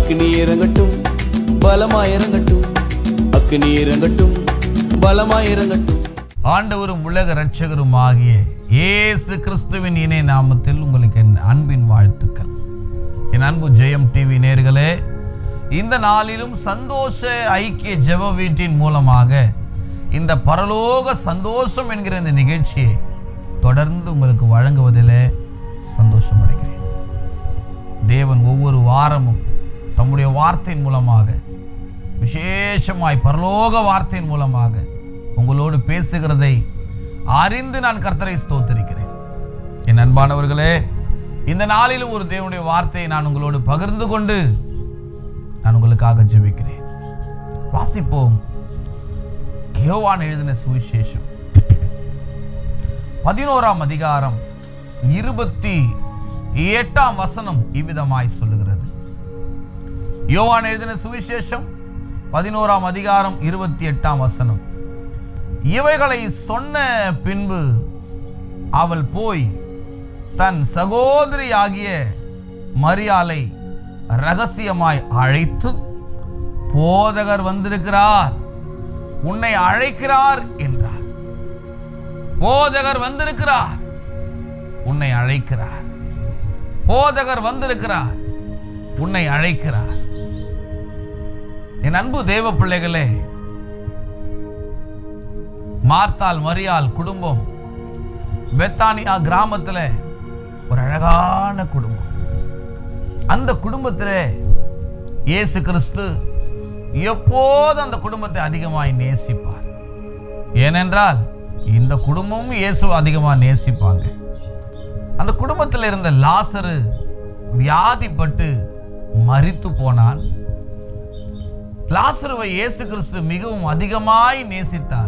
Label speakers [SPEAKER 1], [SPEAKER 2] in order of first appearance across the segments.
[SPEAKER 1] அக்னி இறங்கட்டும் பலமாய் இறங்கட்டும் அக்னி இறங்கட்டும் பலமாய் இறங்கட்டும்
[SPEAKER 2] ஆண்டவரும் உலக இரட்சகரும் ஆகிய இயேசு கிறிஸ்துவின் இணை நாமத்தில் உங்களுக்கு என் அன்பின் வாழ்த்துக்கள் என் அன்பு ஜெயம் டிவி நேர்களே இந்த நாளிலும் சந்தோஷ ஐக்கிய ஜெப வீட்டின் மூலமாக இந்த பரலோக சந்தோஷம் என்கிற இந்த நிகழ்ச்சியை தொடர்ந்து உங்களுக்கு வழங்குவதிலே சந்தோஷம் அடைகிறேன் தேவன் ஒவ்வொரு வாரமும் தம்முடைய வார்த்தையின் மூலமாக விசேஷமாய் பரலோக வார்த்தையின் மூலமாக உங்களோடு பேசுகிறதை அறிந்து நான் கர்த்தரை ஸ்தோத்திரிக்கிறேன் என் அன்பானவர்களே இந்த நாளிலும் ஒரு தேவனுடைய வார்த்தையை நான் உங்களோடு பகிர்ந்து கொண்டு நான் உங்களுக்காக ஜெபிக்கிறேன் வாசிப்போம் யோவான் எழுதின சுவிசேஷம் பதினோராம் அதிகாரம் இருபத்தி எட்டாம் வசனம் இவ்விதமாய் சொல்லுகிறது யோவான் எழுதின சுவிசேஷம் பதினோராம் அதிகாரம் இருபத்தி எட்டாம் வசனம் இவைகளை சொன்ன பின்பு அவள் போய் தன் சகோதரியாகிய மரியாளை ரகசியமாய் அழைத்து போதகர் வந்திருக்கிறார் உன்னை அழைக்கிறார் என்றார் போதகர் வந்திருக்கிறார் உன்னை அழைக்கிறார் போதகர் வந்திருக்கிறார் உன்னை அழைக்கிறார் என் அன்பு தேவ பிள்ளைகளே மார்த்தால் மரியாள் குடும்பம் பெத்தானியா கிராமத்துல ஒரு அழகான குடும்பம் அந்த குடும்பத்தில் இயேசு கிறிஸ்து எப்போதும் அந்த குடும்பத்தை அதிகமாய் நேசிப்பார் ஏனென்றால் இந்த குடும்பமும் இயேசு அதிகமாக நேசிப்பாங்க அந்த குடும்பத்தில் இருந்த லாசரு வியாதிப்பட்டு மரித்து போனான் லாசருவை இயேசு கிறிஸ்து மிகவும் அதிகமாய் நேசித்தார்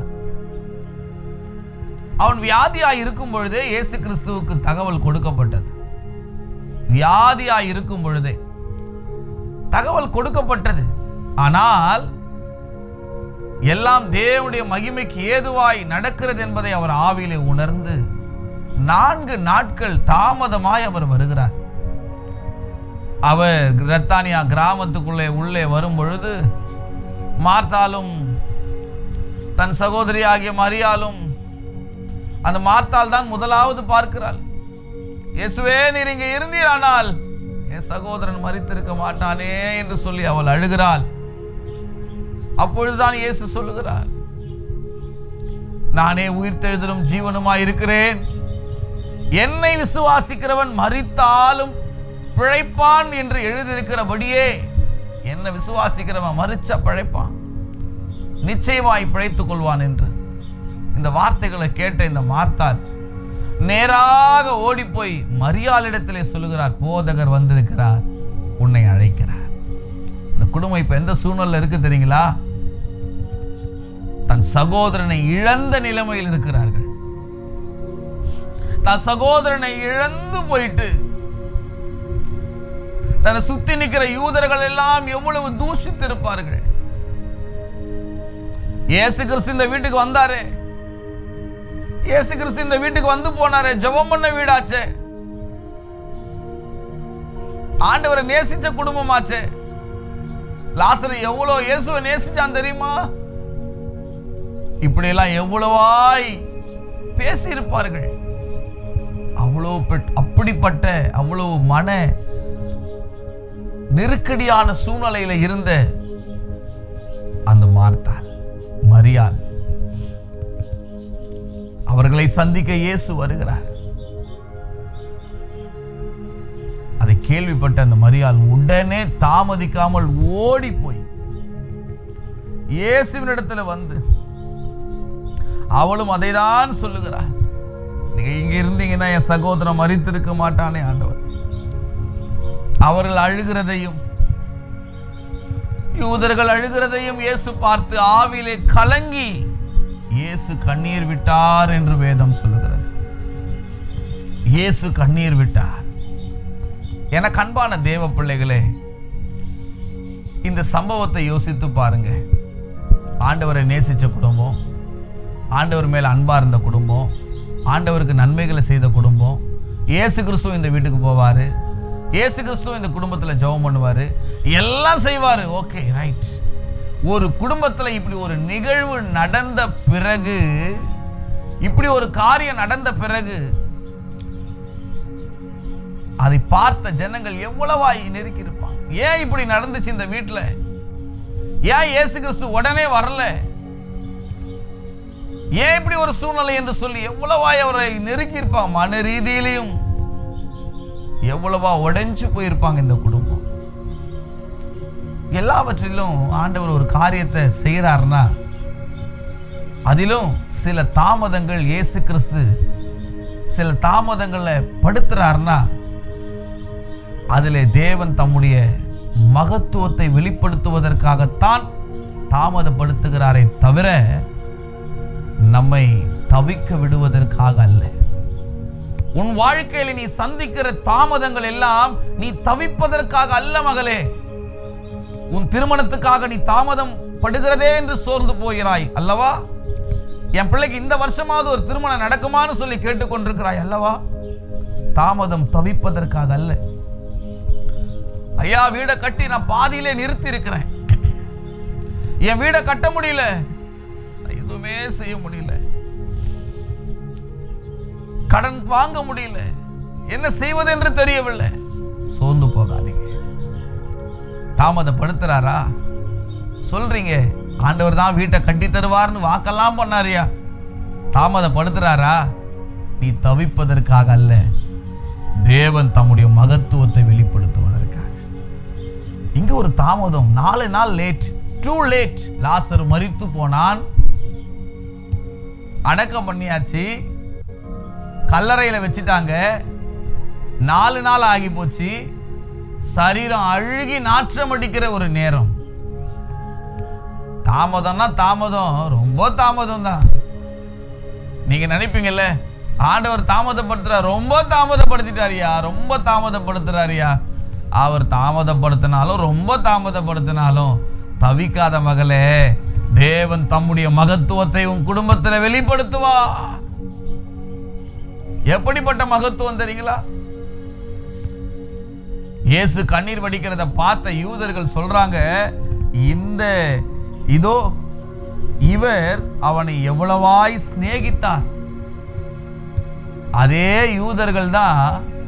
[SPEAKER 2] அவன் வியாதியாய் இருக்கும் பொழுதே இயேசு கிறிஸ்துவுக்கு தகவல் கொடுக்கப்பட்டது வியாதியாய் இருக்கும் பொழுதே தகவல் கொடுக்கப்பட்டது ஆனால் எல்லாம் தேவனுடைய மகிமைக்கு ஏதுவாய் நடக்கிறது என்பதை அவர் ஆவியிலே உணர்ந்து நான்கு நாட்கள் தாமதமாய் அவர் வருகிறார் அவர் ரத்தானியா கிராமத்துக்குள்ளே உள்ளே வரும் பொழுது மார்த்தாலும் தன் சகோதரி ஆகிய மரியாலும் அந்த மார்த்தால் தான் முதலாவது பார்க்கிறாள் இயேசுவே நீர் இங்கே இருந்தீரானால் என் சகோதரன் மறித்திருக்க மாட்டானே என்று சொல்லி அவள் அழுகிறாள் அப்பொழுதுதான் இயேசு சொல்லுகிறார் நானே உயிர்த்தெழுதலும் ஜீவனுமாய் இருக்கிறேன் என்னை விசுவாசிக்கிறவன் மறித்தாலும் பிழைப்பான் என்று எழுதியிருக்கிறபடியே என்ன விசுவாசிக்கிறவன் மறிச்ச பிழைப்பான் நிச்சயமாய் பிழைத்துக் கொள்வான் என்று இந்த வார்த்தைகளை கேட்ட இந்த மார்த்தால் நேராக ஓடி போய் மரியாளிடத்திலே சொல்லுகிறார் போதகர் வந்திருக்கிறார் உன்னை அழைக்கிறார் இந்த குடும்பம் இப்ப எந்த சூழ்நிலை இருக்கு தெரியுங்களா தன் சகோதரனை இழந்த நிலைமையில் இருக்கிறார்கள் தன் சகோதரனை இழந்து போயிட்டு தன்னை சுத்தி நிற்கிற யூதர்கள் எல்லாம் எவ்வளவு தூஷித்து இருப்பார்கள் இயேசு கிறிஸ்து இந்த வீட்டுக்கு வந்தாரே இயேசு கிறிஸ்து இந்த வீட்டுக்கு வந்து போனாரே ஜெபம் பண்ண வீடாச்சே ஆண்டவரை நேசிச்ச குடும்பமாச்சே லாசரு எவ்வளவு இயேசுவை நேசிச்சான் தெரியுமா இப்படி எல்லாம் எவ்வளவாய் பேசி இருப்பார்கள் அவ்வளவு பெட்- அப்படிப்பட்ட அவ்வளவு மன நெருக்கடியான சூழ்நிலையில இருந்த அந்த மார்த்தாள் மரியாள் அவர்களை சந்திக்க இயேசு வருகிறார் அதை கேள்விப்பட்ட அந்த மரியாள் உடனே தாமதிக்காமல் ஓடி போய் இயேசுவினிடத்துல வந்து அவளும் அதைதான் சொல்லுகிறார் நீங்க இங்க இருந்தீங்கன்னா என் சகோதரன் மறித்திருக்க மாட்டானே ஆண்டவர் அவர்கள் அழுகிறதையும் யூதர்கள் அழுகிறதையும் இயேசு பார்த்து ஆவிலே கலங்கி இயேசு கண்ணீர் விட்டார் என்று வேதம் சொல்லுகிறது இயேசு கண்ணீர் விட்டார் எனக்கு அன்பான தேவ பிள்ளைகளே இந்த சம்பவத்தை யோசித்து பாருங்க ஆண்டவரை நேசிச்ச குடும்பம் ஆண்டவர் மேல அன்பா இருந்த குடும்பம் ஆண்டவருக்கு நன்மைகளை செய்த குடும்பம் இயேசு கிறிஸ்துவ இந்த வீட்டுக்கு போவாரு இயேசு கிறிஸ்துவ இந்த குடும்பத்தில் ஜெபம் பண்ணுவாரு எல்லாம் செய்வாரு ஓகே ரைட் ஒரு குடும்பத்தில் இப்படி ஒரு நிகழ்வு நடந்த பிறகு இப்படி ஒரு காரியம் நடந்த பிறகு அதை பார்த்த ஜனங்கள் எவ்வளவாய் நெருக்கி இருப்பாங்க ஏன் இப்படி நடந்துச்சு இந்த வீட்டில் ஏன் இயேசு கிறிஸ்து உடனே வரல ஏன் இப்படி ஒரு சூழ்நிலை என்று சொல்லி எவ்வளவாய் அவரை நெருக்கி இருப்பாங்க மன ரீதியிலையும் எவ்வளவா உடைஞ்சு போயிருப்பாங்க இந்த குடும்பம் எல்லாவற்றிலும் ஆண்டவர் ஒரு காரியத்தை செய்கிறாருன்னா அதிலும் சில தாமதங்கள் இயேசு கிறிஸ்து சில தாமதங்களை படுத்துறாருன்னா அதிலே தேவன் தம்முடைய மகத்துவத்தை வெளிப்படுத்துவதற்காகத்தான் தாமதப்படுத்துகிறாரே தவிர நம்மை தவிக்க விடுவதற்காக அல்ல உன் வாழ்க்கையில நீ சந்திக்கிற தாமதங்கள் எல்லாம் நீ தவிப்பதற்காக அல்ல மகளே உன் திருமணத்துக்காக நீ தாமதம் படுகிறதே என்று சோர்ந்து போகிறாய் அல்லவா என் பிள்ளைக்கு இந்த வருஷமாவது ஒரு திருமணம் நடக்குமான்னு சொல்லி கேட்டுக்கொண்டிருக்கிறாய் அல்லவா தாமதம் தவிப்பதற்காக அல்ல ஐயா வீடை கட்டி நான் பாதியிலே நிறுத்தி இருக்கிறேன் என் வீடை கட்ட முடியல நான் எதுவுமே செய்ய முடியல கடன் வாங்க முடியல என்ன செய்வது என்று தெரியவில்லை சோர்ந்து போகாதீங்க தாமதப்படுத்துறாரா சொல்றீங்க ஆண்டவர் தான் வீட்டை கட்டி தருவார்னு வாக்கெல்லாம் பண்ணாரியா தாமதப்படுத்துறாரா நீ தவிப்பதற்காக அல்ல தேவன் தம்முடைய மகத்துவத்தை வெளிப்படுத்துவதற்காக இங்க ஒரு தாமதம் நாலு நாள் லேட் டூ லேட் லாசர் மரித்து போனான் அடக்கம் பண்ணியாச்சு கல்லறையில வச்சுட்டாங்க நாலு நாள் ஆகி போச்சு சரீரம் அழுகி நாற்றம் அடிக்கிற ஒரு நேரம் தாமதம்னா தாமதம் ரொம்ப தாமதம் தான் நீங்க நினைப்பீங்கல்ல ஆண்டவர் தாமதப்படுத்துறா ரொம்ப தாமதப்படுத்திட்டாரியா ரொம்ப தாமதப்படுத்துறாரியா அவர் தாமதப்படுத்தினாலும் ரொம்ப தாமதப்படுத்தினாலும் தவிக்காத மகளே தேவன் தம்முடைய மகத்துவத்தை உன் குடும்பத்தில் வெளிப்படுத்துவா எப்படிப்பட்ட மகத்துவம் தெரியுங்களா இயேசு கண்ணீர் வடிக்கிறத பார்த்த யூதர்கள் சொல்றாங்க இந்த இதோ இவர் அவனை எவ்வளவாய் சிநேகித்தார் அதே யூதர்கள் தான்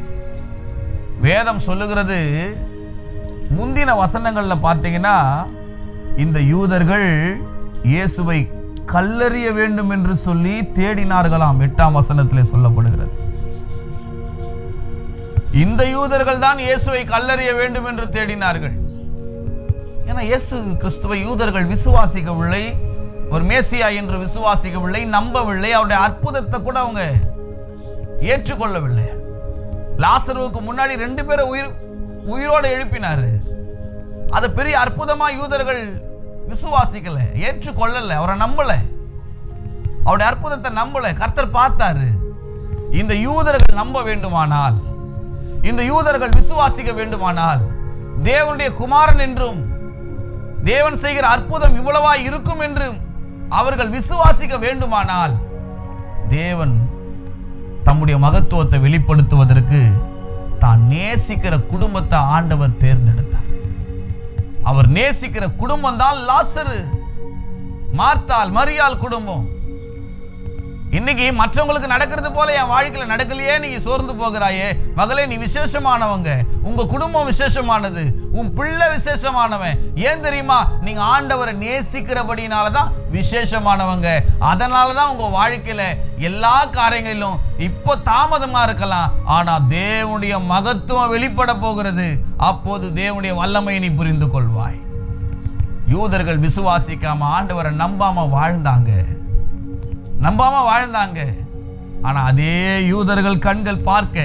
[SPEAKER 2] வேதம் சொல்லுகிறது முந்தின வசனங்கள்ல பார்த்தீங்கன்னா இந்த யூதர்கள் இயேசுவை கல்லறிய வேண்டும் என்று சொல்லி தேடினார்களாம் எட்டாம் வசனத்திலே சொல்லப்படுகிறது இந்த யூதர்கள் தான் இயேசுவை கல்லறிய வேண்டும் என்று தேடினார்கள் ஏன்னா இயேசு கிறிஸ்துவை யூதர்கள் விசுவாசிக்கவில்லை ஒரு மேசியா என்று விசுவாசிக்கவில்லை நம்பவில்லை அவருடைய அற்புதத்தை கூட அவங்க ஏற்றுக்கொள்ளவில்லை லாசருவுக்கு முன்னாடி ரெண்டு பேரை உயிர் உயிரோடு எழுப்பினாரு அது பெரிய அற்புதமா யூதர்கள் விசுவாசிக்கல ஏற்றுக்கொள்ளல அவரை நம்பல அவருடைய அற்புதத்தை நம்பல கர்த்தர் பார்த்தாரு இந்த யூதர்கள் நம்ப வேண்டுமானால் இந்த யூதர்கள் விசுவாசிக்க வேண்டுமானால் தேவனுடைய குமாரன் என்றும் தேவன் செய்கிற அற்புதம் இவ்வளவா இருக்கும் என்றும் அவர்கள் விசுவாசிக்க வேண்டுமானால் தேவன் தம்முடைய மகத்துவத்தை வெளிப்படுத்துவதற்கு தான் நேசிக்கிற குடும்பத்தை ஆண்டவர் தேர்ந்தெடுத்தார் அவர் நேசிக்கிற குடும்பம் தான் லாசரு மார்த்தால் மரியாள் குடும்பம் இன்னைக்கு மற்றவங்களுக்கு நடக்கிறது போல என் வாழ்க்கையில நடக்கலையே நீங்க சோர்ந்து போகிறாயே மகளே நீ விசேஷமானவங்க உங்க குடும்பம் விசேஷமானது உன் பிள்ளை விசேஷமானவன் ஏன் தெரியுமா நீங்க ஆண்டவரை நேசிக்கிறபடினால தான் விசேஷமானவங்க அதனால தான் உங்க வாழ்க்கையில எல்லா காரியங்களிலும் இப்போ தாமதமா இருக்கலாம் ஆனா தேவனுடைய மகத்துவம் வெளிப்பட போகிறது அப்போது தேவனுடைய வல்லமையை நீ புரிந்து கொள்வாய் யூதர்கள் விசுவாசிக்காம ஆண்டவரை நம்பாம வாழ்ந்தாங்க நம்பாம வாழ்ந்தாங்க ஆனா அதே யூதர்கள் கண்கள் பார்க்க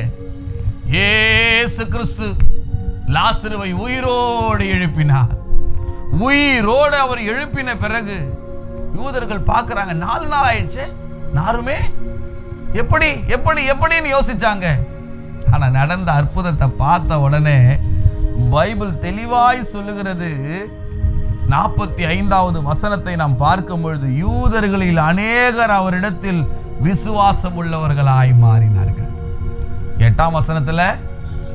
[SPEAKER 2] ஏசு கிறிஸ்து லாசருவை உயிரோடு எழுப்பினார் உயிரோடு அவர் எழுப்பின பிறகு யூதர்கள் பார்க்கறாங்க நாலு நாள் ஆயிடுச்சு நாருமே எப்படி எப்படி எப்படின்னு யோசிச்சாங்க ஆனா நடந்த அற்புதத்தை பார்த்த உடனே பைபிள் தெளிவாய் சொல்லுகிறது நாற்பத்தி ஐந்தாவது வசனத்தை நாம் பார்க்கும் பொழுது யூதர்களில் அநேகர் அவரிடத்தில் விசுவாசம் உள்ளவர்களாய் மாறினார்கள் எட்டாம் வசனத்துல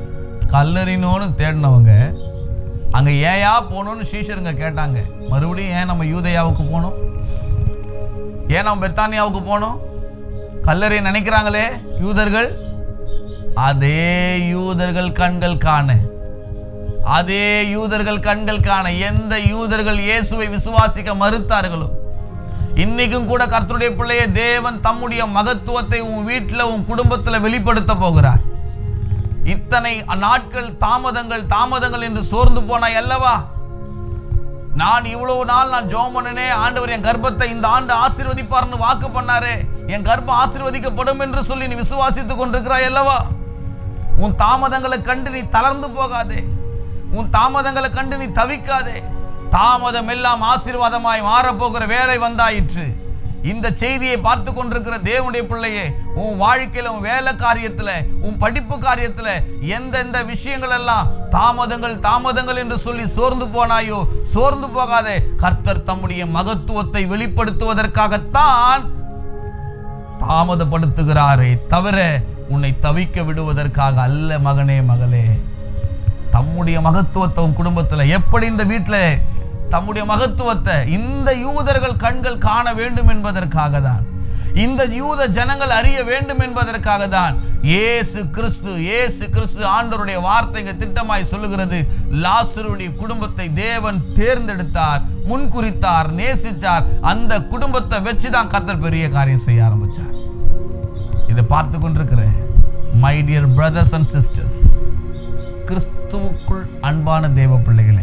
[SPEAKER 2] கல்லறினோன்னு தேடினவங்க அங்க ஏயா போகணும்னு சீஷருங்க கேட்டாங்க மறுபடியும் ஏன் நம்ம யூதயாவுக்கு போனோம் ஏன் நம்ம பெத்தானியாவுக்கு போனோம் கல்லறை நினைக்கிறாங்களே யூதர்கள் அதே யூதர்கள் கண்கள் காண அதே யூதர்கள் கண்கள் காண எந்த யூதர்கள் இயேசுவை விசுவாசிக்க மறுத்தார்களோ இன்னைக்கும் கூட கர்த்தருடைய பிள்ளையை தேவன் தம்முடைய மகத்துவத்தை உன் வீட்டில் உன் குடும்பத்தில் வெளிப்படுத்த போகிறார் இத்தனை நாட்கள் தாமதங்கள் தாமதங்கள் என்று சோர்ந்து போனாய் அல்லவா நான் இவ்வளவு நாள் நான் ஜோம் பண்ணனே ஆண்டவர் என் கர்ப்பத்தை இந்த ஆண்டு ஆசீர்வதிப்பார்னு வாக்கு பண்ணாரே என் கர்ப்பம் ஆசீர்வதிக்கப்படும் என்று சொல்லி நீ விசுவாசித்துக் கொண்டிருக்கிறாய் அல்லவா உன் தாமதங்களை கண்டு நீ தளர்ந்து போகாதே உன் தாமதங்களை கண்டு நீ தவிக்காதே தாமதம் எல்லாம் ஆசீர்வாதமாய் மாறப்போகிற வேலை வந்தாயிற்று இந்த செய்தியை பார்த்து கொண்டிருக்கிற தேவனுடைய பிள்ளையே உன் வாழ்க்கையில உன் வேலை காரியத்துல உன் படிப்பு காரியத்துல எந்தெந்த விஷயங்கள் எல்லாம் தாமதங்கள் தாமதங்கள் என்று சொல்லி சோர்ந்து போனாயோ சோர்ந்து போகாதே கர்த்தர் தம்முடைய மகத்துவத்தை வெளிப்படுத்துவதற்காகத்தான் தாமதப்படுத்துகிறாரே தவிர உன்னை தவிக்க விடுவதற்காக அல்ல மகனே மகளே தம்முடைய மகத்துவத்தை உன் குடும்பத்துல எப்படி இந்த வீட்டில் தம்முடைய மகத்துவத்தை இந்த யூதர்கள் கண்கள் காண வேண்டும் என்பதற்காக தான் இந்த யூத ஜனங்கள் அறிய வேண்டும் என்பதற்காக தான் ஏசு கிறிஸ்து ஏசு கிறிஸ்து ஆண்டவருடைய வார்த்தைங்க திட்டமாய் சொல்லுகிறது லாசருடைய குடும்பத்தை தேவன் தேர்ந்தெடுத்தார் முன்குறித்தார் நேசித்தார் அந்த குடும்பத்தை வச்சு தான் கர்த்தர் பெரிய காரியம் செய்ய ஆரம்பிச்சார் இதை பார்த்து கொண்டிருக்கிற my dear brothers and sisters கிறிஸ்துவுக்குள் அன்பான தேவ பிள்ளைகளே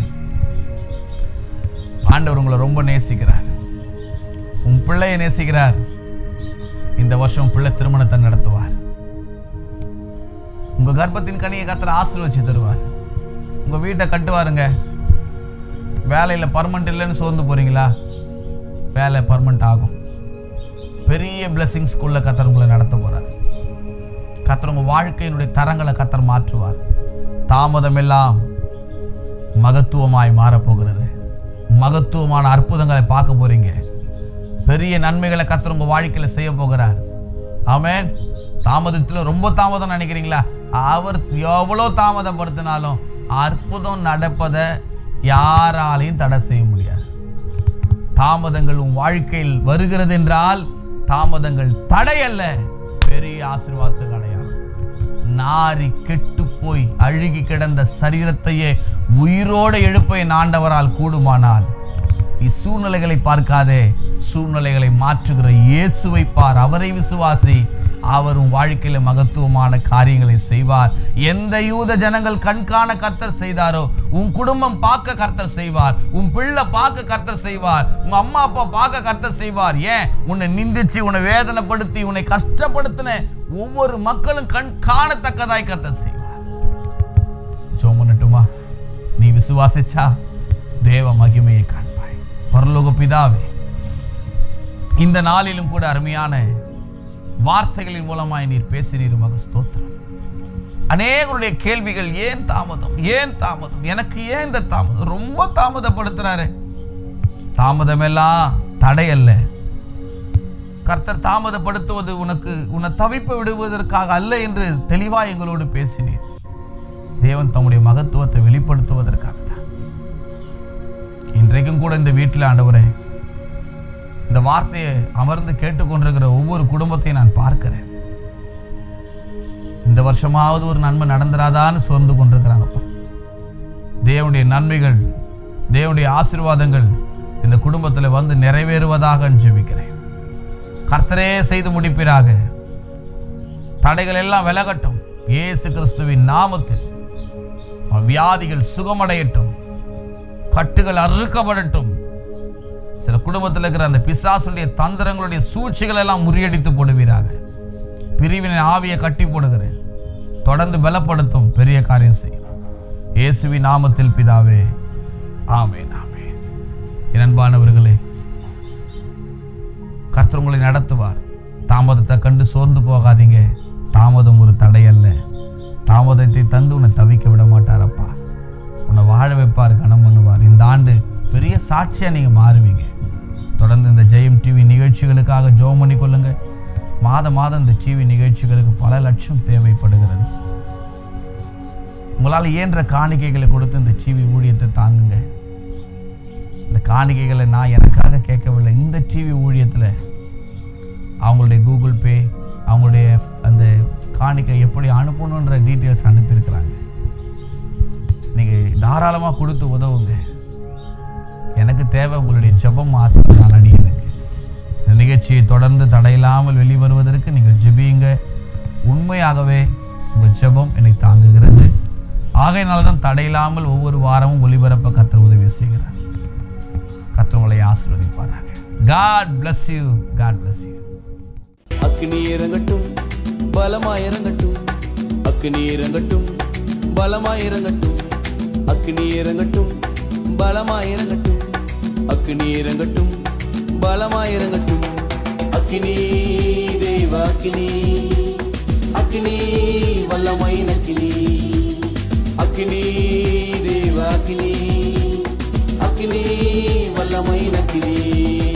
[SPEAKER 2] ஆண்டவர் உங்களை ரொம்ப நேசிக்கிறார் உன் பிள்ளையை நேசிக்கிறார் இந்த வருஷம் பிள்ளை திருமணத்தை நடத்துவார் உங்க கர்ப்பத்தின் கனியை கத்திர ஆசீர்வச்சு தருவார் உங்க வீட்டை கட்டுவாருங்க வேலையில் பர்மனெண்ட் இல்லைன்னு சோர்ந்து போறீங்களா வேலை பர்மனெண்ட் ஆகும் பெரிய பிளெஸிங் ஸ்கூல்ல கத்தர் உங்களை நடத்த போறார் கத்தர் உங்க வாழ்க்கையினுடைய தரங்களை கத்தர் மாற்றுவார் தாமதம் எல்லாம் மகத்துவமாய் மாறப்போகிறது மகத்துவமான அற்புதங்களை பார்க்க போறீங்க பெரிய நன்மைகளை கத்தர் உங்க வாழ்க்கையில செய்ய போகிறார் ஆமென் தாமதத்தில் ரொம்ப தாமதம் நினைக்கிறீங்களா அவர் எவ்வளோ தாமதப்படுத்தினாலும் அற்புதம் நடப்பதை யாராலையும் தடை செய்ய முடியாது தாமதங்கள் உன் வாழ்க்கையில் வருகிறது என்றால் தாமதங்கள் தடையல்ல பெரிய ஆசீர்வாதத்துக்கு அடையாளம் நாரி கெட்டு போய் அழுகி கிடந்த சரீரத்தையே உயிரோடு எழுப்ப என் ஆண்டவரால் கூடுமானால் நீ சூழ்நிலைகளை பார்க்காதே சூழ்நிலைகளை மாற்றுகிற இயேசுவை பார் அவரை விசுவாசி அவர் உன் வாழ்க்கையில மகத்துவமான காரியங்களை செய்வார் எந்த யூத ஜனங்கள் கண்காண கர்த்தர் செய்தாரோ உன் குடும்பம் பார்க்க கர்த்தர் செய்வார் உன் பிள்ளை பார்க்க கர்த்தர் செய்வார் உங்க அம்மா அப்பா பார்க்க கர்த்தர் செய்வார் ஏன் உன்னை நிந்திச்சு உன்னை வேதனைப்படுத்தி உன்னை கஷ்டப்படுத்தின ஒவ்வொரு மக்களும் கண் காணத்தக்கதாய் கர்த்தர் செய்வார் ஜோம் பண்ணட்டுமா நீ விசுவாசிச்சா தேவ மகிமையை காண்பாய் பரலோக பிதாவே இந்த நாளிலும் கூட அருமையான வார்த்தைகளின் மூலமாய் நீர் பேசினீர் மக ஸ்தோத்திரம் அநேகருடைய கேள்விகள் ஏன் தாமதம் ஏன் தாமதம் எனக்கு ஏன் இந்த தாமதம் ரொம்ப தாமதப்படுத்துறாரு தாமதம் எல்லாம் தடையல்ல கர்த்தர் தாமதப்படுத்துவது உனக்கு உன்னை தவிப்ப விடுவதற்காக அல்ல என்று தெளிவாய் எங்களோடு பேசினீர் தேவன் தம்முடைய மகத்துவத்தை வெளிப்படுத்துவதற்காக தான் இன்றைக்கும் கூட இந்த வீட்டில் ஆண்டவரே இந்த வார்த்தையை அமர்ந்து கேட்டுக்கொண்டிருக்கிற ஒவ்வொரு குடும்பத்தையும் நான் பார்க்கிறேன் இந்த வருஷமாவது ஒரு நன்மை நடந்துராதான்னு சோர்ந்து கொண்டிருக்கிறாங்கப்பா தேவனுடைய நன்மைகள் தேவனுடைய ஆசீர்வாதங்கள் இந்த குடும்பத்தில் வந்து நிறைவேறுவதாக ஜெபிக்கிறேன் கர்த்தரே செய்து முடிப்பீராக தடைகள் எல்லாம் விலகட்டும் இயேசு கிறிஸ்துவின் நாமத்தில் வியாதிகள் சுகமடையட்டும் கட்டுகள் அறுக்கப்படட்டும் சில குடும்பத்தில் இருக்கிற அந்த பிசாசுடைய தந்திரங்களுடைய சூழ்ச்சிகள் எல்லாம் முறியடித்து போடுவீராக பிரிவினை ஆவியை கட்டி போடுகிறேன் தொடர்ந்து பலப்படுத்தும் பெரிய காரியம் செய்யும் இயேசுவின் நாமத்தில் பிதாவே ஆமென் ஆமென் என் அன்பானவர்களே கர்த்தர் உங்களை நடத்துவார் தாமதத்தை கண்டு சோர்ந்து போகாதீங்க தாமதம் ஒரு தடை அல்ல தாமதத்தை தந்து உன்னை தவிக்க விட மாட்டாரப்பா உன்னை வாழ வைப்பார் கனம் பண்ணுவார் இந்த ஆண்டு பெரிய சாட்சியா நீங்க மாறுவீங்க தொடர்ந்து இந்த ஜெயம் டிவி நிகழ்ச்சிகளுக்காக ஜோம் பண்ணி கொள்ளுங்க மாத மாதம் இந்த டிவி நிகழ்ச்சிகளுக்கு பல லட்சம் தேவைப்படுகிறது உங்களால் இயன்ற காணிக்கைகளை கொடுத்து இந்த டிவி ஊழியத்தை தாங்குங்க இந்த காணிக்கைகளை நான் எனக்காக கேட்கவில்லை இந்த டிவி ஊழியத்தில் அவங்களுடைய கூகுள் பே அவங்களுடைய அந்த காணிக்கை எப்படி அனுப்பணுன்ற டீட்டெயில்ஸ் அனுப்பியிருக்கிறாங்க நீங்கள் தாராளமாக கொடுத்து உதவுங்க எனக்கு தேவை உங்களுடைய ஜெபம் மாத்திரம் நான் அடியனுக்கு இந்த நிகழ்ச்சியை தொடர்ந்து தடையில்லாமல் வெளிவருவதற்கு நீங்கள் ஜெபியுங்க உண்மையாகவே உங்கள் ஜெபம் என்னை தாங்குகிறது ஆகையினால தான் தடையில்லாமல் ஒவ்வொரு வாரமும் ஒளிபரப்ப கத்தர் உதவி செய்கிறார் கத்தர் உங்களை ஆசீர்வதிப்பாராக God bless you God bless you
[SPEAKER 1] அக்னி இறங்கட்டும் பலமாய் இறங்கட்டும் அக்னி இறங்கட்டும் பலமாய் இறங்கட்டும் அக்னி இறங்கட்டும் பலமாய் இறங்கட்டும் அக்னி இறங்கட்டும் பலமாய் இறங்கட்டும் அக்னி தெய்வ அக்னி அக்னி வல்லமை நக்கினி அக்னி தெய்வ அக்னி அக்னி வல்லமை நக்கினி